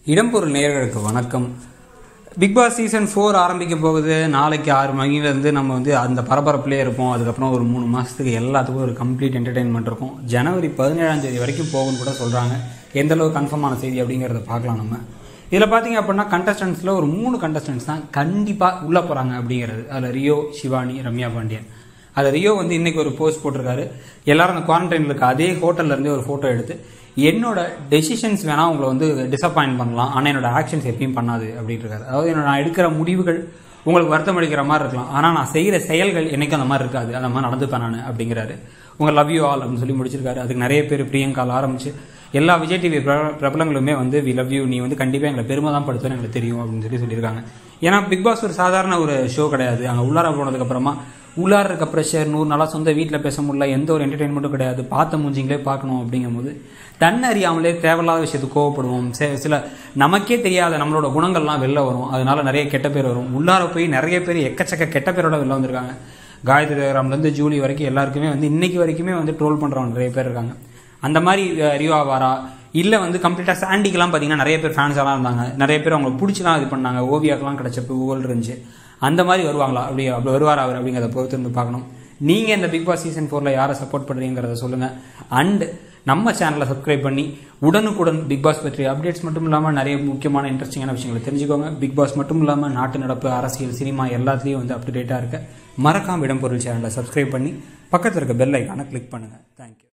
இடம்பொருள் நேயர்களுக்கு வணக்கம் பிக் பாஸ் சீசன் ஃபோர் ஆரம்பிக்க போகுது நாளைக்கு ஆறு மணிலேருந்து நம்ம வந்து அந்த பரபரப்புலேயே இருப்போம் அதுக்கப்புறம் ஒரு மூணு மாதத்துக்கு எல்லாத்துக்கும் ஒரு கம்ப்ளீட் என்டர்டெயின்மெண்ட் இருக்கும் ஜனவரி பதினேழாம் தேதி வரைக்கும் போகும்னு கூட சொல்கிறாங்க எந்த அளவு கன்ஃபார்மான செய்தி அப்படிங்கிறத பார்க்கலாம் நம்ம இதில் பார்த்தீங்க அப்படின்னா கண்டஸ்டன்ஸில் ஒரு மூணு கண்டஸ்டன்ஸ் தான் கண்டிப்பாக உள்ளே போகிறாங்க அப்படிங்கிறது அதில் ரியோ சிவானி ரம்யா பாண்டியன் அதில் ரியோ வந்து இன்னைக்கு ஒரு போஸ்ட் போட்டிருக்காரு எல்லாரும் அந்த குவாரண்டைனில் இருக்க அதே ஹோட்டல்ல இருந்தே ஒரு ஃபோட்டோ எடுத்து என்னோட டெசிஷன்ஸ் வேணா உங்களை வந்து டிசப்பாயின்ட் பண்ணலாம் ஆனால் என்னோட ஆக்ஷன்ஸ் எப்பயும் பண்ணாது அப்படின்ட்டு இருக்காரு அதாவது என்னோட நான் எடுக்கிற முடிவுகள் உங்களுக்கு வருத்தம் அளிக்கிற மாதிரி இருக்கலாம் ஆனால் நான் செய்கிற செயல்கள் என்னைக்கும் அந்த மாதிரி இருக்காது அந்த மாதிரி நடந்துப்பேன் நான் அப்படிங்கிறாரு உங்க லவ் யூ ஆல் அப்படின்னு சொல்லி முடிச்சிருக்காரு அதுக்கு நிறைய பேர் பிரியங்கால் ஆரம்பிச்சு எல்லா விஜய் டிவி பிரபலங்களுமே வந்து வி லவ் யூ நீ வந்து கண்டிப்பாக எங்களை பெருமை தான் படுத்துவேன் எங்களுக்கு தெரியும் அப்படின்னு சொல்லி சொல்லியிருக்காங்க ஏன்னா பிக் பாஸ் ஒரு சாதாரண ஒரு ஷோ கிடையாது அங்கே உள்ளார போனதுக்கு அப்புறமா உள்ளார இருக்க ப்ரெஷர் நூறு நாளாக சொந்த வீட்டில் பேச முடியல எந்த ஒரு என்டர்டைன்மெண்ட்டும் கிடையாது பார்த்த மூஞ்சிங்களே பார்க்கணும் அப்படிங்கும்போது தன்னை அறியாமலே தேவையில்லாத விஷயத்துக்கு கோவப்படுவோம் சே- சில நமக்கே தெரியாத நம்மளோட குணங்கள்லாம் வெளில வரும் அதனால நிறைய கெட்ட பேர் வரும் உள்ளார போய் நிறைய பேர் எக்கச்சக்க கெட்ட பேரோட வெளில வந்திருக்காங்க காயத்ரி தேவராம்லேருந்து ஜூலி வரைக்கும் எல்லாருக்குமே வந்து இன்னைக்கு வரைக்குமே வந்து ட்ரோல் பண்ணுறவங்க நிறைய பேர் இருக்காங்க அந்த மாதிரி அஹ், ரிவா வாரா இல்லை வந்து கம்ப்ளீட்டாக சாண்டிக்கெல்லாம் பார்த்தீங்கன்னா நிறைய பேர் ஃபேன்ஸாலாம் இருந்தாங்க நிறைய பேர் அவங்களுக்கு பிடிச்சிலாம் இது பண்ணாங்க ஓவியாக்கெல்லாம் கிடைச்ச புகழ் இருந்துச்சு அந்த மாதிரி வருவாங்களா அப்படி அப்படி வருவாரா அவர் அப்படிங்கிறத பொறுத்து இருந்து பார்க்கணும் நீங்கள் இந்த பிக் பாஸ் சீசன் ஃபோரில் யாரை சப்போர்ட் பண்ணுறீங்கிறத சொல்லுங்கள் அண்ட் நம்ம சேனலை சப்ஸ்கிரைப் பண்ணி உடனுக்குடன் பிக் பாஸ் பற்றிய அப்டேட்ஸ் மட்டும் இல்லாமல் நிறைய முக்கியமான இன்ட்ரெஸ்டிங்கான விஷயங்களை தெரிஞ்சுக்கோங்க பிக் பாஸ் மட்டும் இல்லாமல் நாட்டு நடப்பு அரசியல் சினிமா எல்லாத்துலேயும் வந்து அப் டு டேட்டாக இருக்க மறக்காம இடம்பொருள் சேனலை சப்ஸ்கிரைப் பண்ணி பக்கத்தில் இருக்க பெல் ஐக்கானை கிளிக் பண்ணுங்கள் தேங்க்யூ